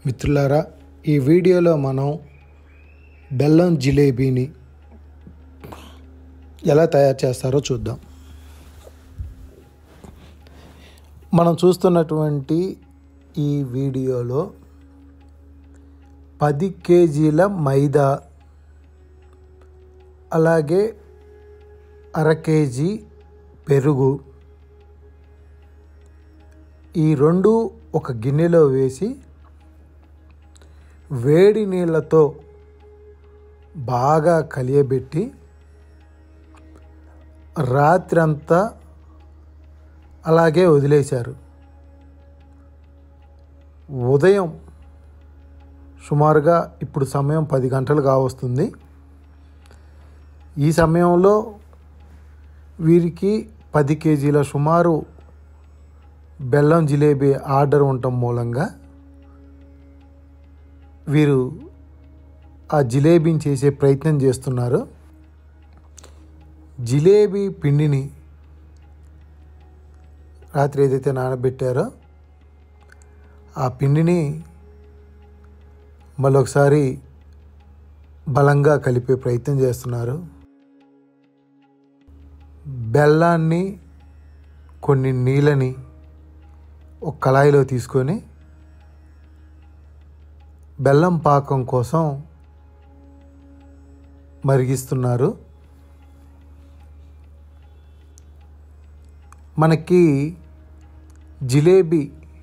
మిత్రులారా ఈ వీడియోలో మనం బెల్లం జిలేబీని ఎలా తయారు చేస్తారో చూద్దాం మనం చూస్తున్నటువంటి ఈ వీడియోలో పది కేజీల మైదా అలాగే అర కేజీ పెరుగు ఈ రెండు ఒక గిన్నెలో వేసి వేడి నీళ్ళతో బాగా కలియబెట్టి రాత్రంతా అలాగే వదిలేశారు ఉదయం సుమారుగా ఇప్పుడు సమయం పది గంటలు కావస్తుంది ఈ సమయంలో వీరికి పది కేజీల సుమారు బెల్లం జిలేబీ ఆర్డర్ ఉండటం మూలంగా వీరు ఆ జిలేబీని చేసే ప్రయత్నం చేస్తున్నారు జిలేబీ పిండిని రాత్రి ఏదైతే నానబెట్టారో ఆ పిండిని మళ్ళొకసారి బలంగా కలిపే ప్రయత్నం చేస్తున్నారు బెల్లాన్ని కొన్ని నీళ్ళని ఒక కళాయిలో తీసుకొని బెల్లం పాకం కోసం మరిగిస్తున్నారు మనకి జిలేబీ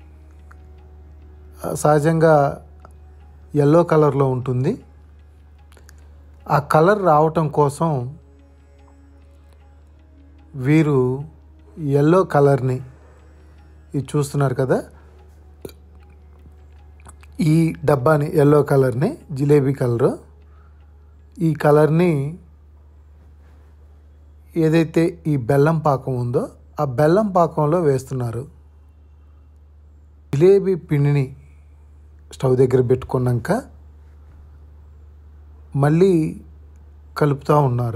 సహజంగా ఎల్లో కలర్లో ఉంటుంది ఆ కలర్ రావటం కోసం వీరు ఎల్లో కలర్ని ఇది చూస్తున్నారు కదా ఈ డబ్బాని ఎల్లో కలర్ని జిలేబీ కలరు ఈ కలర్ని ఏదైతే ఈ బెల్లం పాకం ఉందో ఆ బెల్లం పాకంలో వేస్తున్నారు జిలేబీ పిండిని స్టవ్ దగ్గర పెట్టుకున్నాక మళ్ళీ కలుపుతూ ఉన్నారు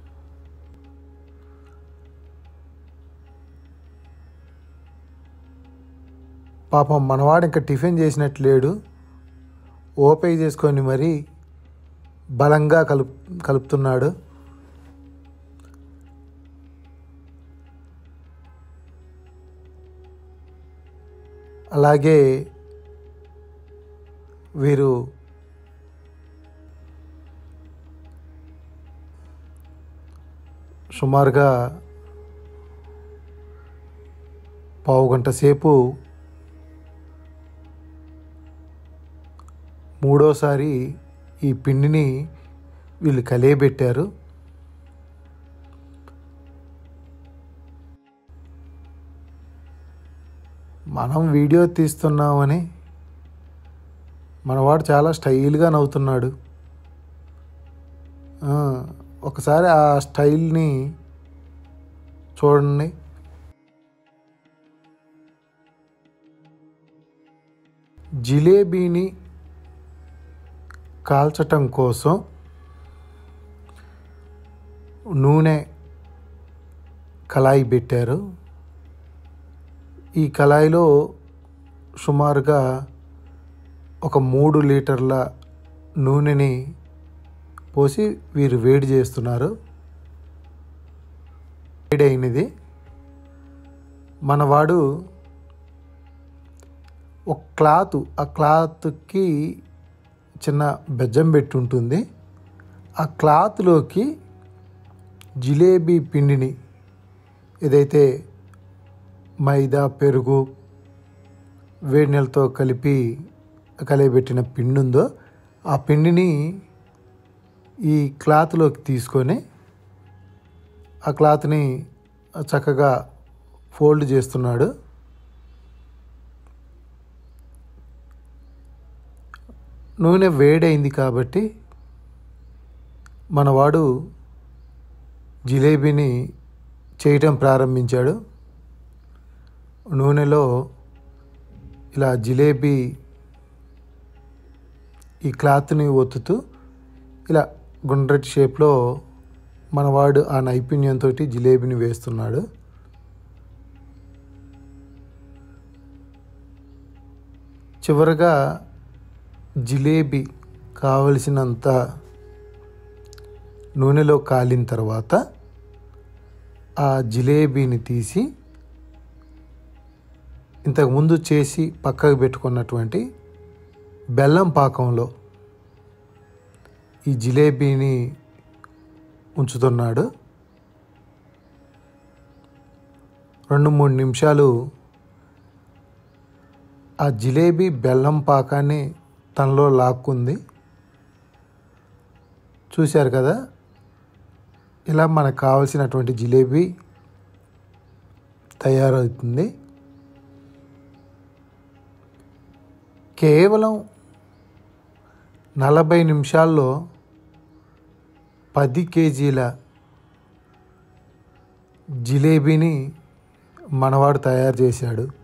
పాపం మనవాడు ఇంకా టిఫిన్ చేసినట్టు లేడు ఓపిక చేసుకొని మరీ బలంగా కలుపు కలుపుతున్నాడు అలాగే వీరు సుమారుగా పావు గంట సేపు మూడోసారి ఈ పిండిని వీళ్ళు కలియబెట్టారు మనం వీడియో తీస్తున్నామని మనవాడు చాలా స్టైల్గా నవ్వుతున్నాడు ఆ, ఒకసారి ఆ స్టైల్ని చూడండి జిలేబీని కాల్చటం కోసం నూనె కళాయి పెట్టారు ఈ కళాయిలో సుమారుగా ఒక మూడు లీటర్ల నూనెని పోసి వీరు వేడి చేస్తున్నారు వేడి అయినది మనవాడు ఒక క్లాత్ ఆ క్లాత్కి చిన్న బెజ్జం పెట్టి ఉంటుంది ఆ క్లాత్లోకి జిలేబీ పిండిని ఏదైతే మైదా పెరుగు వేడి నీళ్ళతో కలిపి కలియబెట్టిన పిండి ఉందో ఆ పిండిని ఈ క్లాత్లోకి తీసుకొని ఆ క్లాత్ని చక్కగా ఫోల్డ్ చేస్తున్నాడు నూనె వేడైంది కాబట్టి మనవాడు జిలేబీని చేయటం ప్రారంభించాడు నూనెలో ఇలా జిలేబీ ఈ క్లాత్ని ఒత్తుతూ ఇలా గుండ్రటి షేప్లో మనవాడు ఆ నైపుణ్యంతో జిలేబీని వేస్తున్నాడు చివరగా జిలేబీ కావలసినంత నూనెలో కాలిన తర్వాత ఆ జిలేబీని తీసి ఇంతకుముందు చేసి పక్కకు పెట్టుకున్నటువంటి బెల్లం పాకంలో ఈ జిలేబీని ఉంచుతున్నాడు రెండు మూడు నిమిషాలు ఆ జిలేబీ బెల్లం పాకాన్ని తనలో లాక్కుంది చూశారు కదా ఇలా మనకు కావలసినటువంటి జిలేబీ తయారవుతుంది కేవలం నలభై నిమిషాల్లో పది కేజీల జిలేబీని మనవాడు తయారు చేశాడు